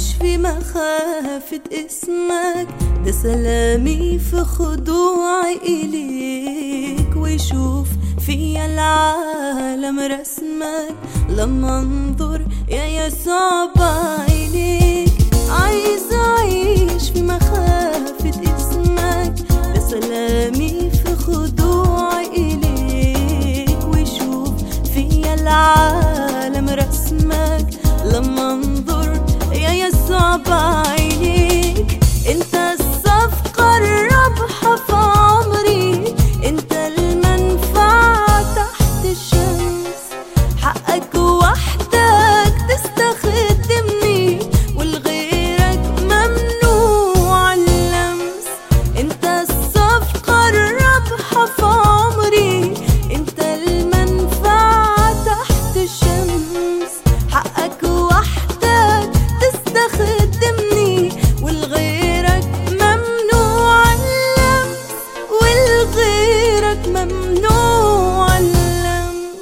عايش في مخافة اسمك ده سلامي في خضوعي إليك ويشوف فيا العالم رسمك لما انظر يا يسوع بعينيك عايز أعيش في مخافة اسمك ده سلامي في خضوعي إليك ويشوف فيا العالم رسمك لما انظر يا يسوع بعينيك انت الصفقة الرابحة في عمري انت المنفعة تحت الشمس حقك وحدك تستخدمني ولغيرك ممنوع اللمس انت الصفقة الرابحة في عمري انت المنفعة تحت الشمس حقك وحدك تستخدمني ولغيرك ممنوع اللمس ولغيرك ممنوع اللمس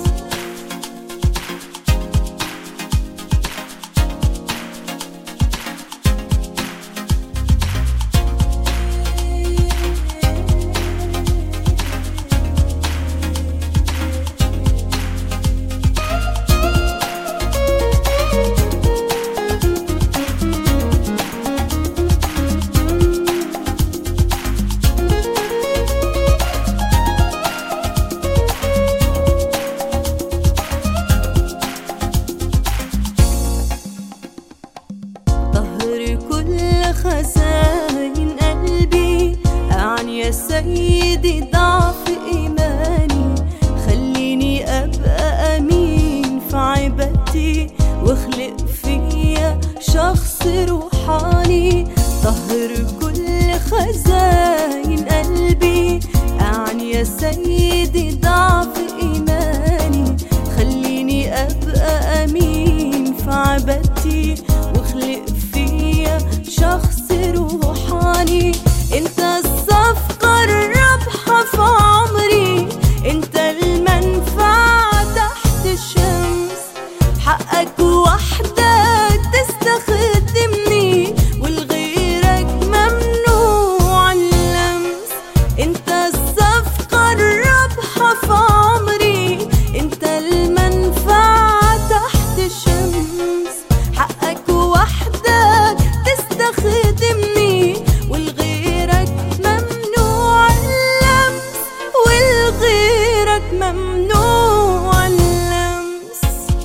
طهر كل خزاين قلبي أعني يا سيدي ضعف إيماني خليني أبقى أمين في عبادتي واخلق فيا شخص روحاني طهر كل خزاين قلبي أعني يا سيدي ضعف إيماني خليني أبقى أمين في عبادتي واخلق فيا شخص روحاني انت الصفقة الرابحة في عمري انت المنفعة تحت الشمس حقك وحدك تستخدمني ولغيرك ممنوع اللمس انت الصفقة الرابحة في عمري انت المنفعة تحت الشمس حقك وحدك تستخدمني ولغيرك ممنوع اللمس ولغيرك ممنوع اللمس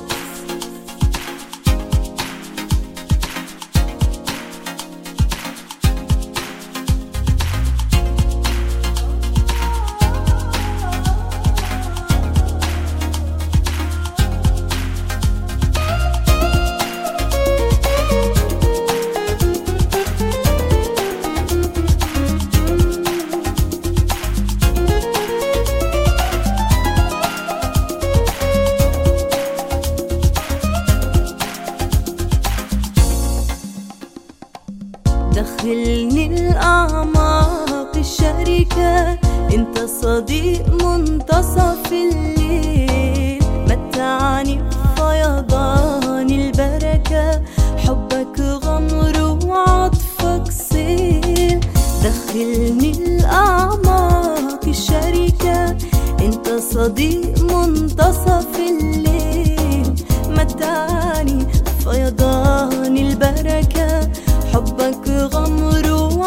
دخلني الأعماق الشركة انت صديق منتصف الليل متعني بفيضان البركة حبك غمر وعطفك سيل دخلني الأعماق الشركة انت صديق منتصف الليل متعني فيضان البركة حبك غمر